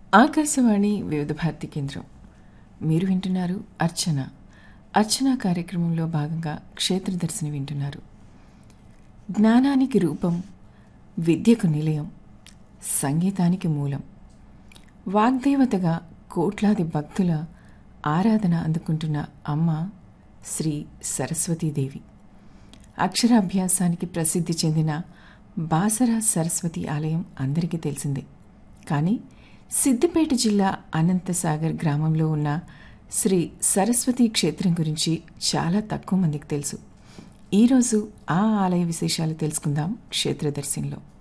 ఆకాశవాణి వివిధ భారతి కేంద్రం మీరు వింటున్నారు అర్చన అర్చన కార్యక్రమంలో భాగంగా క్షేత్రదర్శిని వింటున్నారు జ్ఞానానికి రూపం విద్యకు నిలయం సంగీతానికి మూలం వాగ్దేవతగా కోట్లాది భక్తుల ఆరాధన అందుకుంటున్న అమ్మ శ్రీ సరస్వతీదేవి అక్షరాభ్యాసానికి ప్రసిద్ధి చెందిన బాసరా సరస్వతి ఆలయం అందరికీ తెలిసిందే కానీ సిద్దిపేట జిల్లా అనంతసాగర్ గ్రామంలో ఉన్న శ్రీ సరస్వతి క్షేత్రం గురించి చాలా తక్కువ మందికి తెలుసు ఈరోజు ఆ ఆలయ విశేషాలు తెలుసుకుందాం క్షేత్రదర్శినిలో